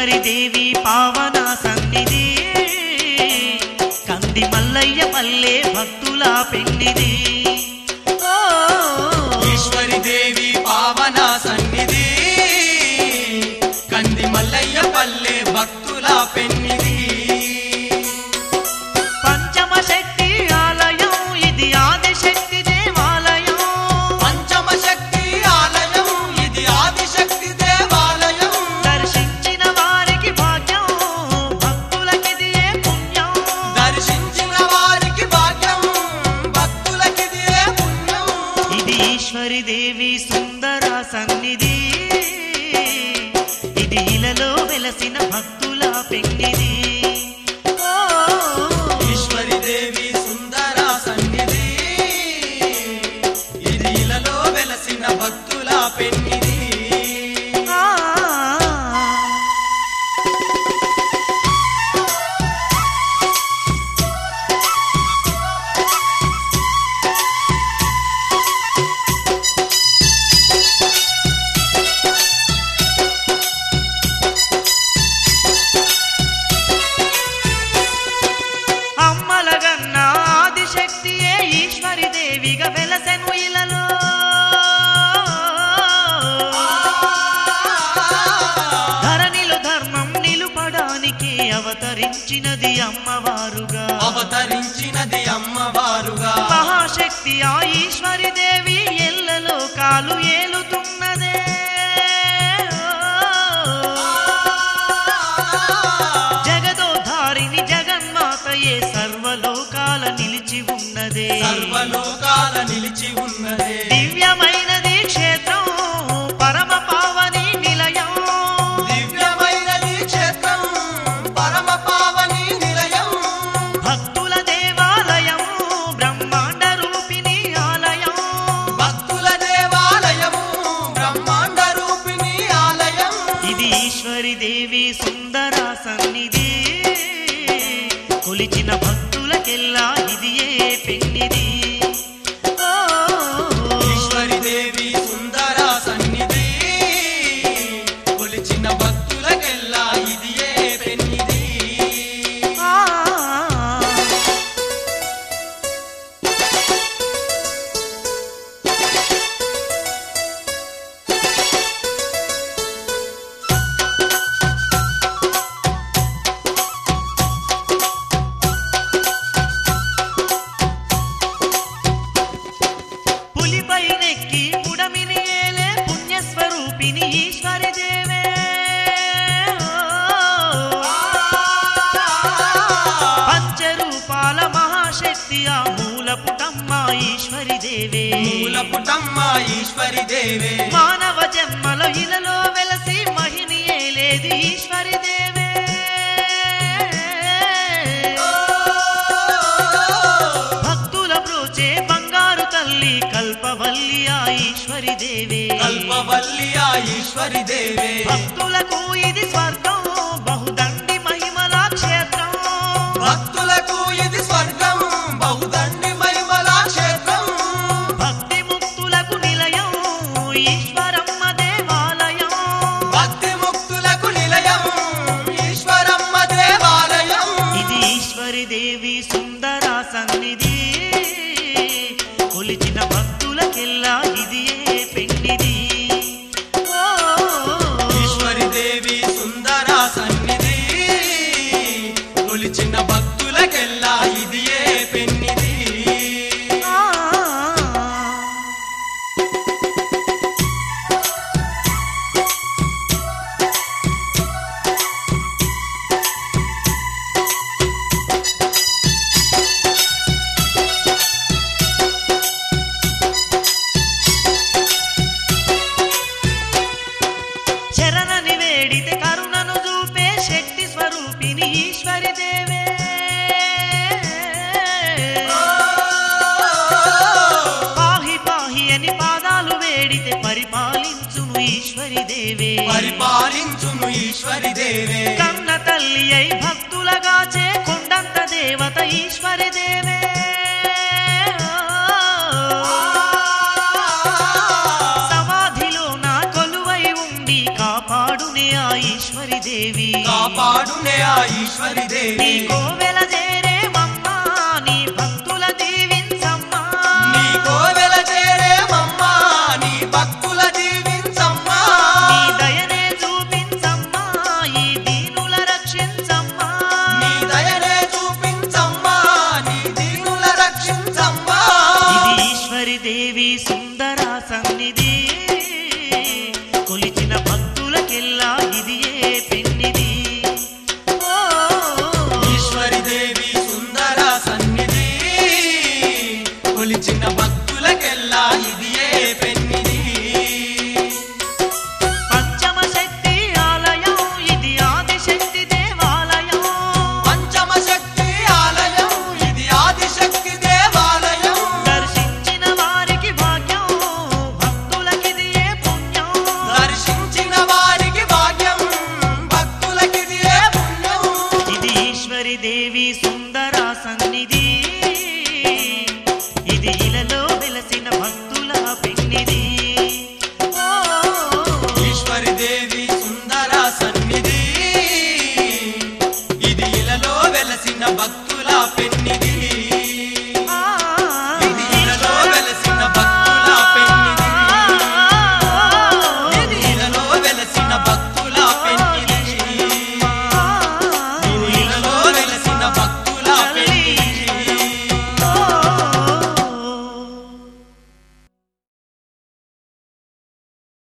ఈశ్వరి దేవి పావన సన్నిధి కంది మల్లయ్య పల్లె భక్తుల పెన్నిది ఓ, ఈశ్వరి దేవి పావన సన్నిధి కంది మల్లయ్య పల్లె భక్తుల పెన్నిది పంచమ శక్తి ఆలయం ఇది ఆదిశక్తి దేవాలయం పంచమ శక్తి ఆలయం ఇది ఆదిశక్తి దేవాలయం దర్శించిన వారికి భాగ్యం భక్తులకిది ఏ పుణ్యం దర్శించిన వారికి భాగ్యం భక్తులకిది ఏ పుణ్యం ఇది ఈశ్వరి దేవి సుందర సన్నిధి ఇది ఇలలో వెలసిన భక్తుల పెన్నిది ఓ, ఈశ్వరి దేవి సుందర సన్నిధి ఇది ఇలలో వెలసిన భక్తుల పెన్నిది ఆ. అమ్మలగన్న ఆదిశక్తియే ఈశ్వరి దేవిగా వెలసెను ఇలలో ధరణిలో ధర్మం నిలుపడానికి అవతరించినది అమ్మవారుగా అవతరించినది అమ్మవారుగా మహాశక్తి ఆ ఈశ్వరి దేవి ఎల్లలో కాలు ఏలుతున్నదే జగదోధారిని జగన్మాతయే సర్వలోకాల నిలిచి ఉన్నదే సర్వలోకాల నిలిచి ఉన్నదే దివ్యమైనది క్షేత్రం పరమ పావని నిలయం దివ్యమైనది క్షేత్రం పరమ పావని నిలయం భక్తుల దేవాలయం బ్రహ్మాండ రూపిణి ఆలయం భక్తుల దేవాలయము బ్రహ్మాండ రూపిణి ఆలయం ఇది ఈశ్వరి దేవి సుందర సన్నిధి కొలిచిన భక్తులకెల్లా ఇది ఏ పెన్నిది ఓ, ఈశ్వరి దేవి సుందర సన్నిధి కొలిచిన భక్తులకెల్లా ఇది ఏ పెన్నిది ఆ. పులిపై నెక్కి పుడమిని ఏలే పుణ్యస్వరూపిణి ఈశ్వరి దేవే పంచరూపాల మహాశక్తి ఆ మూల పుటమ్మ ఈశ్వరి దేవే మూల పుటమ్మ ఈశ్వరి దేవే మానవ జన్మలో ఇలలో వెలసి మహిని ఏలేది ఈశ్వరి దేవే భక్తుల బ్రోచే బంగారు తల్లి కల్పవల్లి ఆ ఈశ్వరి దేవే కల్పవల్లి ఆ ఈశ్వరి దేవే భక్తులకు ఇది స్వర్గం బహుదండి మహిమల క్షేత్రం భక్తులకు ఇది స్వర్గం బహుదండి మహిమల క్షేత్రం భక్తి ముక్తులకు నిలయం ఈశ్వరమ్మ దేవాలయం భక్తి ముక్తులకు నిలయం ఈశ్వరమ్మ దేవాలయం ఇది ఈశ్వరి దేవి సుందర సన్నిధి కొలిచిన భక్తులకెల్లా ఇది ఏ పెన్నిది ఓ, ఈశ్వరి దేవి సుందర సన్నిధి కొలిచిన భక్తులకెల్లా ఇది ఏ పెన్నిది ఆ. శరణని వేడితే కరుణను చూపే శక్తి స్వరూపిణి ఈశ్వరి దేవే పాహి పాహి అని పాదాలు వేడితే పరిపాలించును ఈశ్వరి దేవే పరిపాలించును ఈశ్వరి దేవే కన్న తల్లి అయి భక్తులగాచే కొండంత దేవత ఈశ్వరి దేవే సమాధిలో నా కొలువై ఉండి కాపాడునే ఆ ఈశ్వరి దేవే దేవి కాపాడునే ఆ ఈశ్వరి నీ దేవి కోవెల చేరేమమ్మా నీ భక్తుల దీవించమ్మా నీ కోవెల చేరేమమ్మా నీ భక్తుల దీవించమ్మా నీ దయనే చూపించమ్మా ఈ దీనుల రక్షించమ్మా నీ దయనే చూపించమ్మా నీ దీనుల రక్షించమ్మా ఇది ఈశ్వరి దేవి సుందర సన్నిధి కొలిచిన భక్తుల